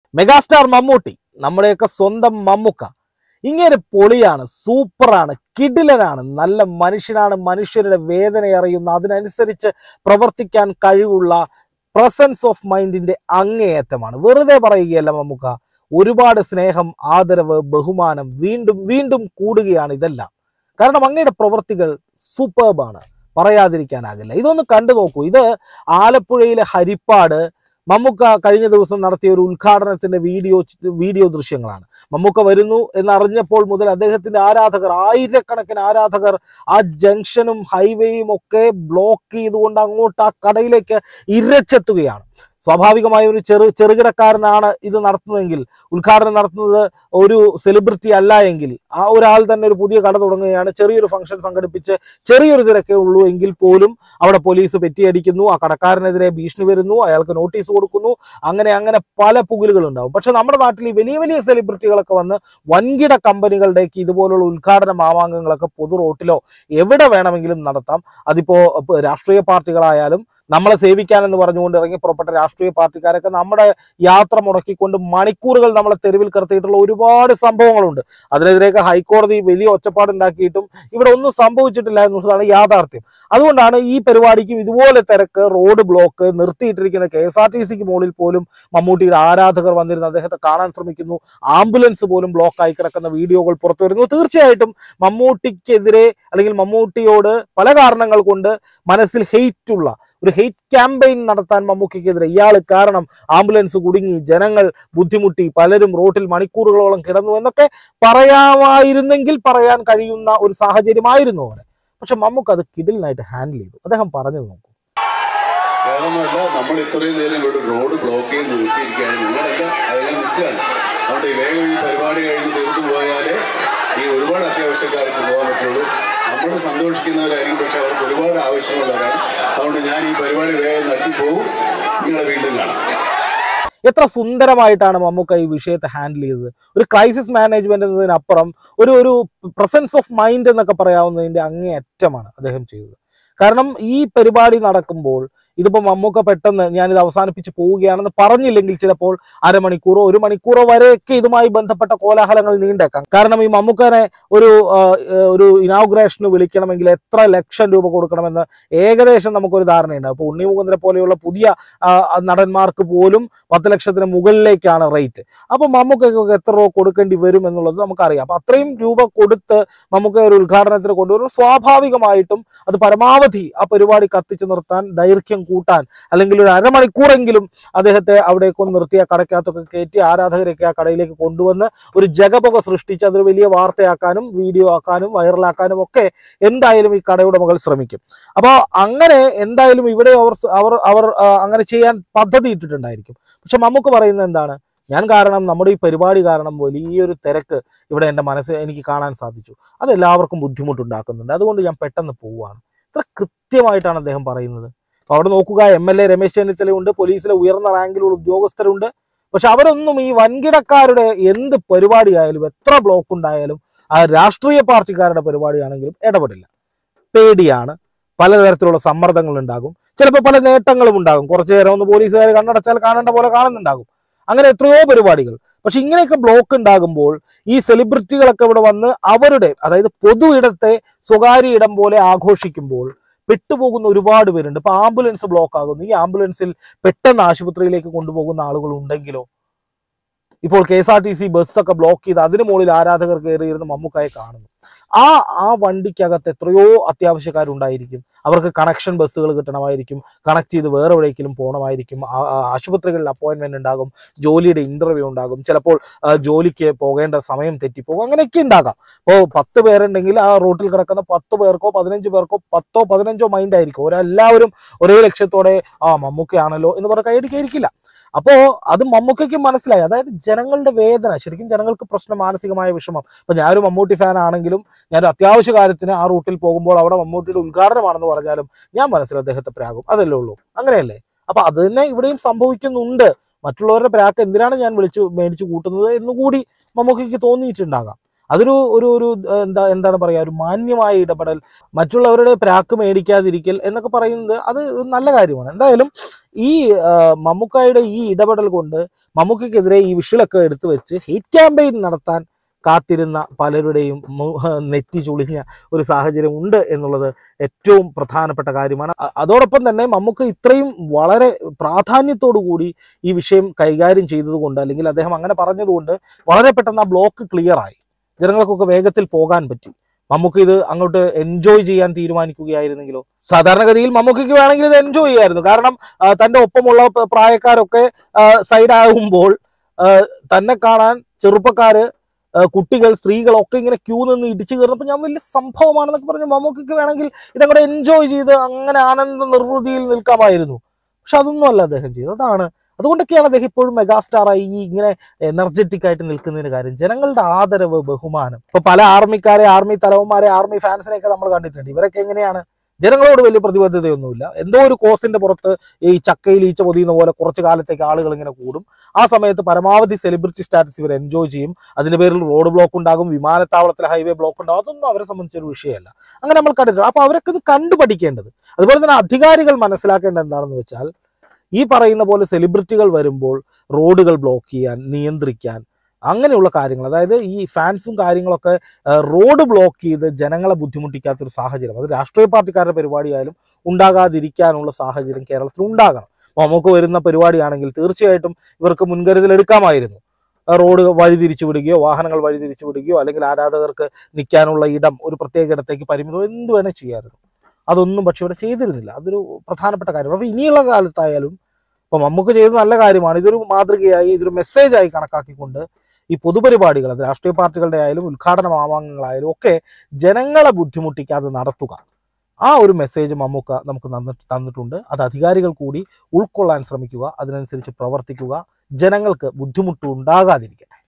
megastar Mammootty നമ്മുടെയൊക്കെ സ്വന്തം മമ്മുക്ക ഇങ്ങനെ പൊളിയാണ് സൂപ്പറാണ് കിടിലനാണ് നല്ല മനുഷ്യനാണ് മനുഷ്യരുടെ വേദന അറിയുന്ന അതിനനുസരിച്ച് പ്രവർത്തിക്കാൻ കഴിവുള്ള പ്രസൻസ് ഓഫ് മൈൻഡിന്റെ അങ്ങേയറ്റമാണ് വെറുതെ പറയുകയല്ല മമ്മുക്ക ഒരുപാട് സ്നേഹം ആദരവ് ബഹുമാനം വീണ്ടും വീണ്ടും കൂടുകയാണ് ഇതെല്ലാം കാരണം അങ്ങയുടെ പ്രവൃത്തികൾ സൂപ്പർബാണ് പറയാതിരിക്കാനാകില്ല ഇതൊന്ന് കണ്ടു നോക്കൂ ഇത് ആലപ്പുഴയിലെ ഹരിപ്പാട് മമ്മൂക്ക കഴിഞ്ഞ ദിവസം നടത്തിയ ഒരു ഉദ്ഘാടനത്തിന്റെ വീഡിയോ വീഡിയോ ദൃശ്യങ്ങളാണ് മമ്മൂക്ക വരുന്നു എന്നറിഞ്ഞപ്പോൾ മുതൽ അദ്ദേഹത്തിന്റെ ആരാധകർ ആയിരക്കണക്കിന് ആരാധകർ ആ ജംഗ്ഷനും ഹൈവേയും ഒക്കെ ബ്ലോക്ക് ചെയ്തുകൊണ്ട് അങ്ങോട്ട് ആ കടയിലേക്ക് ഇരച്ചെത്തുകയാണ് സ്വാഭാവികമായ ഒരു ചെറു ചെറുകിടക്കാരനാണ് ഇത് നടത്തുന്നതെങ്കിൽ ഉദ്ഘാടനം നടത്തുന്നത് ഒരു സെലിബ്രിറ്റി അല്ല എങ്കിൽ ആ ഒരാൾ തന്നെ ഒരു പുതിയ കട തുടങ്ങുകയാണ് ചെറിയൊരു ഫംഗ്ഷൻ സംഘടിപ്പിച്ച് ചെറിയൊരു തിരക്കേ ഉള്ളൂ എങ്കിൽ പോലും അവിടെ പോലീസ് പെറ്റിയടിക്കുന്നു ആ കടക്കാരനെതിരെ ഭീഷണി വരുന്നു അയാൾക്ക് നോട്ടീസ് കൊടുക്കുന്നു അങ്ങനെ അങ്ങനെ പല പുകിലുകൾ ഉണ്ടാവും പക്ഷെ നമ്മുടെ നാട്ടിൽ ഈ വലിയ വലിയ സെലിബ്രിറ്റികളൊക്കെ വന്ന് വൻകിട കമ്പനികളുടേക്ക് ഇതുപോലുള്ള ഉദ്ഘാടന മാമാങ്കങ്ങളൊക്കെ പൊതു റോട്ടിലോ എവിടെ വേണമെങ്കിലും നടത്താം അതിപ്പോ ഇപ്പൊ രാഷ്ട്രീയ പാർട്ടികളായാലും നമ്മളെ സേവിക്കാനെന്ന് പറഞ്ഞുകൊണ്ട് ഇറങ്ങി പുറപ്പെട്ട രാഷ്ട്രീയ പാർട്ടിക്കാരൊക്കെ നമ്മുടെ യാത്ര മുടക്കിക്കൊണ്ട് മണിക്കൂറുകൾ നമ്മളെ തെരുവിൽ കിടത്തിയിട്ടുള്ള ഒരുപാട് സംഭവങ്ങളുണ്ട് അതിനെതിരെയൊക്കെ ഹൈക്കോടതി വലിയ ഒച്ചപ്പാടുണ്ടാക്കിയിട്ടും ഇവിടെ ഒന്നും സംഭവിച്ചിട്ടില്ല എന്നുള്ളതാണ് യാഥാർത്ഥ്യം അതുകൊണ്ടാണ് ഈ പരിപാടിക്കും ഇതുപോലെ തിരക്ക് റോഡ് ബ്ലോക്ക് നിർത്തിയിട്ടിരിക്കുന്ന കെ എസ് ആർ ടി സിക്ക് മുകളിൽ പോലും മമ്മൂട്ടിയുടെ ആരാധകർ വന്നിരുന്ന് അദ്ദേഹത്തെ കാണാൻ ശ്രമിക്കുന്നു ആംബുലൻസ് പോലും ബ്ലോക്കായി കിടക്കുന്ന വീഡിയോകൾ പുറത്തു വരുന്നു തീർച്ചയായിട്ടും മമ്മൂട്ടിക്കെതിരെ അല്ലെങ്കിൽ മമ്മൂട്ടിയോട് പല കാരണങ്ങൾ കൊണ്ട് മനസ്സിൽ ഹെയ്റ്റ് ഉള്ള ഒരു ഹെയ്റ്റ് ക്യാമ്പയിൻ നടത്താൻ മമ്മൂക്കിക്കെതിരെ ഇയാൾ കാരണം ആംബുലൻസ് കുടുങ്ങി ജനങ്ങൾ ബുദ്ധിമുട്ടി പലരും റോട്ടിൽ മണിക്കൂറുകളോളം കിടന്നു എന്നൊക്കെ പറയാമായിരുന്നെങ്കിൽ പറയാൻ കഴിയുന്ന ഒരു സാഹചര്യമായിരുന്നു അവിടെ പക്ഷെ മമ്മൂക്ക് അത് കിടിലിനായിട്ട് ഹാൻഡിൽ ചെയ്തു അദ്ദേഹം പറഞ്ഞു നോക്കൂ വേറൊന്നുമല്ല നമ്മൾ ഇത്രയും നേരം ഇവിടെ റോഡ് ബ്ലോക്ക് ചെയ്ത് നിർത്തിയിരിക്കുകയാണ് നിങ്ങളൊക്കെ അതിനെ നിൽക്കുകയാണ് അതുകൊണ്ട് ഈ വേഗം ഈ പരിപാടി കഴിഞ്ഞ് തീർന്നു പോയാലേ ഈ ഒരുപാട് അത്യാവശ്യക്കാർക്ക് പോകാൻ പറ്റുള്ളൂ നമ്മൾ സന്തോഷിക്കുന്നവരായിരിക്കും പക്ഷെ അവർക്ക് ഒരുപാട് ആവശ്യമുള്ളവരാണ് അതുകൊണ്ട് ഞാൻ ഈ പരിപാടി വേഗം നടത്തി പോകും നിങ്ങളെ വീണ്ടും കാണാം എത്ര സുന്ദരമായിട്ടാണ് മമ്മൂക്ക ഈ വിഷയത്തെ ഹാൻഡിൽ ചെയ്തത് ഒരു ക്രൈസിസ് മാനേജ്മെന്റ് എന്നതിനപ്പുറം ഒരു ഒരു പ്രസൻസ് ഓഫ് മൈൻഡ് എന്നൊക്കെ പറയാവുന്നതിന്റെ അങ്ങേയറ്റമാണ് അദ്ദേഹം ചെയ്തത് കാരണം ഈ പരിപാടി നടക്കുമ്പോൾ ഇതിപ്പോ മമ്മൂക്ക പെട്ടെന്ന് ഞാനിത് അവസാനിപ്പിച്ച് പോവുകയാണെന്ന് പറഞ്ഞില്ലെങ്കിൽ ചിലപ്പോൾ അരമണിക്കൂറോ ഒരു മണിക്കൂറോ വരെയൊക്കെ ഇതുമായി ബന്ധപ്പെട്ട കോലാഹലങ്ങൾ നീണ്ടേക്കാം കാരണം ഈ മമ്മൂക്കനെ ഒരു ആ, ഒരു ഇനാഗുറേഷന് വിളിക്കണമെങ്കിൽ എത്ര ലക്ഷം രൂപ കൊടുക്കണമെന്ന് ഏകദേശം നമുക്കൊരു ധാരണയുണ്ട് അപ്പോൾ ഉണ്ണി മുകുന്ദനെ പോലെയുള്ള പുതിയ ആ, നടന്മാർക്ക് പോലും പത്ത് ലക്ഷത്തിന് മുകളിലേക്കാണ് റേറ്റ് അപ്പൊ മമ്മൂക്കൊക്കെ എത്ര രൂപ കൊടുക്കേണ്ടി വരും എന്നുള്ളത് നമുക്കറിയാം അപ്പൊ അത്രയും രൂപ കൊടുത്ത് നമുക്ക് ഒരു ഉദ്ഘാടനത്തിന് കൊണ്ടുവരും സ്വാഭാവികമായിട്ടും അത് പരമാവധി ആ പരിപാടി കത്തിച്ചു നിർത്താൻ ദൈർഘ്യം കൂട്ടാൻ അല്ലെങ്കിൽ ഒരു അരമണിക്കൂറെങ്കിലും അദ്ദേഹത്തെ അവിടേക്കൊന്ന് നിർത്തി ആ കടക്കകത്തൊക്കെ കയറ്റി ആരാധകരൊക്കെ ആ കടയിലേക്ക് കൊണ്ടുവന്ന് ഒരു ജഗപുക സൃഷ്ടിച്ച് അതൊരു വലിയ വാർത്തയാക്കാനും വീഡിയോ ആക്കാനും വൈറലാക്കാനും ഒക്കെ എന്തായാലും ഈ കടയുടമകൾ ശ്രമിക്കും അപ്പോൾ അങ്ങനെ എന്തായാലും ഇവിടെ അവർ അവർ അവർ ആ, അങ്ങനെ ചെയ്യാൻ പദ്ധതി ഇട്ടിട്ടുണ്ടായിരിക്കും പക്ഷെ നമുക്ക് പറയുന്നത് എന്താണ് ഞാൻ കാരണം നമ്മുടെ ഈ പരിപാടി കാരണം വലിയൊരു തിരക്ക് ഇവിടെ എൻ്റെ മനസ്സ് എനിക്ക് കാണാൻ സാധിച്ചു അത് എല്ലാവർക്കും ബുദ്ധിമുട്ടുണ്ടാക്കുന്നുണ്ട് അതുകൊണ്ട് ഞാൻ പെട്ടെന്ന് പോവുകയാണ് ഇത്ര കൃത്യമായിട്ടാണ് അദ്ദേഹം പറയുന്നത് അപ്പോൾ അവിടെ നോക്കുക എം എൽ എ രമേശ് ചെന്നിത്തലയുണ്ട് പോലീസിലെ ഉയർന്ന റാങ്കിലുള്ള ഉദ്യോഗസ്ഥരുണ്ട് പക്ഷെ അവരൊന്നും ഈ വൻകിടക്കാരുടെ എന്ത് പരിപാടിയായാലും എത്ര ബ്ലോക്ക് ഉണ്ടായാലും ആ രാഷ്ട്രീയ പാർട്ടിക്കാരുടെ പരിപാടിയാണെങ്കിലും ഇടപെടില്ല പേടിയാണ് പലതരത്തിലുള്ള സമ്മർദ്ദങ്ങൾ ഉണ്ടാകും ചിലപ്പോൾ പല നേട്ടങ്ങളും ഉണ്ടാകും കുറച്ചു നേരം ഒന്ന് പോലീസുകാർ കണ്ണടച്ചാൽ കാണേണ്ട പോലെ കാണുന്നുണ്ടാകും അങ്ങനെ എത്രയോ പരിപാടികൾ പക്ഷെ ഇങ്ങനെയൊക്കെ ബ്ലോക്ക് ഉണ്ടാകുമ്പോൾ ഈ സെലിബ്രിറ്റികളൊക്കെ ഇവിടെ വന്ന് അവരുടെ അതായത് പൊതു ഇടത്തെ സ്വകാര്യ ഇടം പോലെ ആഘോഷിക്കുമ്പോൾ പെട്ടുപോകുന്ന ഒരുപാട് പേരുണ്ട് ഇപ്പൊ ആംബുലൻസ് ബ്ലോക്ക് ആകുന്നു ഈ ആംബുലൻസിൽ പെട്ടെന്ന് ആശുപത്രിയിലേക്ക് കൊണ്ടുപോകുന്ന ആളുകൾ ഉണ്ടെങ്കിലോ ഇപ്പോൾ K S R T C ബസ്സൊക്കെ ബ്ലോക്ക് ചെയ്ത് അതിന് മുകളിൽ ആരാധകർ കയറിയിരുന്ന് മമ്മൂക്കായെ കാണുന്നു ആ ആ വണ്ടിക്കകത്ത് എത്രയോ അത്യാവശ്യക്കാരുണ്ടായിരിക്കും അവർക്ക് കണക്ഷൻ ബസ്സുകൾ കിട്ടണമായിരിക്കും കണക്ട് ചെയ്ത് വേറെ എവിടേക്കെങ്കിലും പോകണമായിരിക്കും ആ- ആ ആശുപത്രികളിൽ അപ്പോയിന്റ്മെന്റ് ഉണ്ടാകും ജോലിയുടെ ഇന്റർവ്യൂ ഉണ്ടാകും ചിലപ്പോൾ ആ, ജോലിക്ക് പോകേണ്ട സമയം തെറ്റിപ്പോകും അങ്ങനെയൊക്കെ ഉണ്ടാകാം ഇപ്പോൾ പത്ത് പേരുണ്ടെങ്കിൽ ആ റൂട്ടിൽ കിടക്കുന്ന പത്ത് പേർക്കോ പതിനഞ്ച് പേർക്കോ പത്തോ പതിനഞ്ചോ മൈൻഡ് ആയിരിക്കും അവരെല്ലാവരും ഒരേ ലക്ഷ്യത്തോടെ ആ മമ്മൂക്കയാണല്ലോ എന്ന് പറഞ്ഞ കൈയടിക്കായിരിക്കില്ല അപ്പോ അത് മമ്മൂക്കയ്ക്ക് മനസ്സിലായി അതായത് ജനങ്ങളുടെ വേദന ശരിക്കും ജനങ്ങൾക്ക് പ്രശ്നം മാനസികമായ വിഷമം ഇപ്പൊ ഞാനൊരു മമ്മൂട്ടി ഫാൻ ആണെങ്കിലും ഞാനൊരു അത്യാവശ്യ കാര്യത്തിന് ആ റൂട്ടിൽ പോകുമ്പോൾ അവിടെ മമ്മൂട്ടിയുടെ ഉദ്ഘാടനമാണെന്ന് പറഞ്ഞാലും ഞാൻ മനസ്സിൽ അദ്ദേഹത്തെ പ്രാകും അതല്ലേ ഉള്ളൂ അങ്ങനെയല്ലേ അപ്പൊ അത് തന്നെ ഇവിടെയും സംഭവിക്കുന്നുണ്ട് മറ്റുള്ളവരുടെ പ്രാക്ക് എന്തിനാണ് ഞാൻ വിളിച്ചു മേടിച്ചു കൂട്ടുന്നത് എന്നുകൂടി മമ്മൂക്കയ്ക്ക് തോന്നിയിട്ടുണ്ടാകാം അതൊരു ഒരു ഒരു ഏഹ്, എന്താ എന്താണ് പറയുക ഒരു മാന്യമായ ഇടപെടൽ മറ്റുള്ളവരുടെ പ്രാക്ക് മേടിക്കാതിരിക്കൽ എന്നൊക്കെ പറയുന്നത് അത് ഒരു നല്ല കാര്യമാണ് എന്തായാലും ഈ ആ, മമ്മൂക്കായുടെ ഈ ഇടപെടൽ കൊണ്ട് മമ്മൂക്കയ്ക്കെതിരെ ഈ വിഷുലൊക്കെ എടുത്തു വെച്ച് ഹെയ്റ്റ് ക്യാമ്പയിൻ നടത്താൻ കാത്തിരുന്ന പലരുടെയും മു- നെറ്റി ചുളിഞ്ഞ ഒരു സാഹചര്യം ഉണ്ട് എന്നുള്ളത് ഏറ്റവും പ്രധാനപ്പെട്ട കാര്യമാണ് അ- അതോടൊപ്പം തന്നെ മമ്മൂക്ക ഇത്രയും വളരെ പ്രാധാന്യത്തോടു കൂടി ഈ വിഷയം കൈകാര്യം ചെയ്തതുകൊണ്ട് അല്ലെങ്കിൽ അദ്ദേഹം അങ്ങനെ പറഞ്ഞതുകൊണ്ട് വളരെ പെട്ടെന്ന് ആ ബ്ലോക്ക് ക്ലിയർ ആയി ജനങ്ങൾക്കൊക്കെ വേഗത്തിൽ പോകാൻ പറ്റി മമ്മൂക്ക ഇത് അങ്ങോട്ട് എൻജോയ് ചെയ്യാൻ തീരുമാനിക്കുകയായിരുന്നെങ്കിലോ സാധാരണഗതിയിൽ മമ്മൂക്കയ്ക്ക് വേണമെങ്കിൽ ഇത് എൻജോയ് ചെയ്യായിരുന്നു കാരണം ആ, തന്റെ ഒപ്പമുള്ള പ- പ്രായക്കാരൊക്കെ സൈഡ് ആകുമ്പോൾ ആ, തന്നെ കാണാൻ ചെറുപ്പക്കാര് ആ, കുട്ടികൾ സ്ത്രീകളൊക്കെ ഇങ്ങനെ ക്യൂ നിന്ന് ഇടിച്ചു കയറുന്നപ്പോൾ ഞാൻ വലിയ സംഭവമാണെന്നൊക്കെ പറഞ്ഞ് മമ്മൂക്കയ്ക്ക് വേണമെങ്കിൽ ഇതങ്ങോട്ട് എൻജോയ് ചെയ്ത് അങ്ങനെ ആനന്ദ നിർവൃതിയിൽ നിൽക്കാമായിരുന്നു പക്ഷെ അതൊന്നും അല്ല അദ്ദേഹം ചെയ്തത് അതാണ് അതുകൊണ്ടൊക്കെയാണ് അദ്ദേഹം ഇപ്പോഴും മെഗാസ്റ്റാറായി ഈ ഇങ്ങനെ എനർജറ്റിക് ആയിട്ട് നിൽക്കുന്നതിന് കാര്യം ജനങ്ങളുടെ ആദരവ് ബഹുമാനം ഇപ്പൊ പല ആർമിക്കാരെ ആർമി തലവന്മാരെ ആർമി ഫാൻസിനെയൊക്കെ നമ്മൾ കണ്ടിട്ടുണ്ട് ഇവരൊക്കെ എങ്ങനെയാണ് ജനങ്ങളോട് വലിയ പ്രതിബദ്ധതയൊന്നുമില്ല എന്തോ ഒരു കോസിന്റെ പുറത്ത് ഈ ചക്കയിൽ ഈച്ച പൊതിയുന്ന പോലെ കുറച്ച് കാലത്തേക്ക് ആളുകൾ ഇങ്ങനെ കൂടും ആ സമയത്ത് പരമാവധി സെലിബ്രിറ്റി സ്റ്റാറ്റസ് ഇവർ എൻജോയ് ചെയ്യും അതിന്റെ പേരിൽ റോഡ് ബ്ലോക്ക് ഉണ്ടാകും വിമാനത്താവളത്തിലെ ഹൈവേ ബ്ലോക്ക് ഉണ്ടാകും അതൊന്നും അവരെ സംബന്ധിച്ചൊരു വിഷയമല്ല അങ്ങനെ നമ്മൾ കണ്ടിട്ടുണ്ട് അപ്പൊ അവരൊക്കെ ഇത് കണ്ടുപഠിക്കേണ്ടത് അതുപോലെ തന്നെ അധികാരികൾ മനസ്സിലാക്കേണ്ടത് എന്താണെന്ന് വെച്ചാൽ ഈ പറയുന്ന പോലെ സെലിബ്രിറ്റികൾ വരുമ്പോൾ റോഡുകൾ ബ്ലോക്ക് ചെയ്യാൻ നിയന്ത്രിക്കാൻ അങ്ങനെയുള്ള കാര്യങ്ങൾ അതായത് ഈ ഫാൻസും കാര്യങ്ങളൊക്കെ ആ, റോഡ് ബ്ലോക്ക് ചെയ്ത് ജനങ്ങളെ ബുദ്ധിമുട്ടിക്കാത്തൊരു സാഹചര്യം അത് രാഷ്ട്രീയ പാർട്ടിക്കാരുടെ പരിപാടിയായാലും ഉണ്ടാകാതിരിക്കാനുള്ള സാഹചര്യം കേരളത്തിൽ ഉണ്ടാകണം അപ്പോൾ നമുക്ക് വരുന്ന പരിപാടിയാണെങ്കിൽ തീർച്ചയായിട്ടും ഇവർക്ക് മുൻകരുതൽ എടുക്കാമായിരുന്നു ആ, റോഡ് വഴിതിരിച്ചു വിടുകയോ വാഹനങ്ങൾ വഴിതിരിച്ചു വിടുകയോ അല്ലെങ്കിൽ ആരാധകർക്ക് നിൽക്കാനുള്ള ഇടം ഒരു പ്രത്യേക ഇടത്തേക്ക് പരിമിതം എന്ത് വേണേൽ ചെയ്യാമായിരുന്നു അതൊന്നും പക്ഷെ ഇവിടെ ചെയ്തിരുന്നില്ല അതൊരു പ്രധാനപ്പെട്ട കാര്യമാണ് അപ്പോൾ ഇനിയുള്ള കാലത്തായാലും ഇപ്പം നമുക്ക് ചെയ്ത നല്ല കാര്യമാണ് ഇതൊരു മാതൃകയായി ഇതൊരു മെസ്സേജായി കണക്കാക്കിക്കൊണ്ട് ഈ പൊതുപരിപാടികൾ അത് രാഷ്ട്രീയ പാർട്ടികളുടെ ആയാലും ഉദ്ഘാടന മാമാങ്കങ്ങളായാലും ഒക്കെ ജനങ്ങളെ ബുദ്ധിമുട്ടിക്കാതെ നടത്തുക ആ ഒരു മെസ്സേജ് മമ്മൂക്ക നമുക്ക് തന്നി- തന്നിട്ടുണ്ട് അത് അധികാരികൾ കൂടി ഉൾക്കൊള്ളാൻ ശ്രമിക്കുക അതിനനുസരിച്ച് പ്രവർത്തിക്കുക ജനങ്ങൾക്ക് ബുദ്ധിമുട്ട് ഉണ്ടാകാതിരിക്കാൻ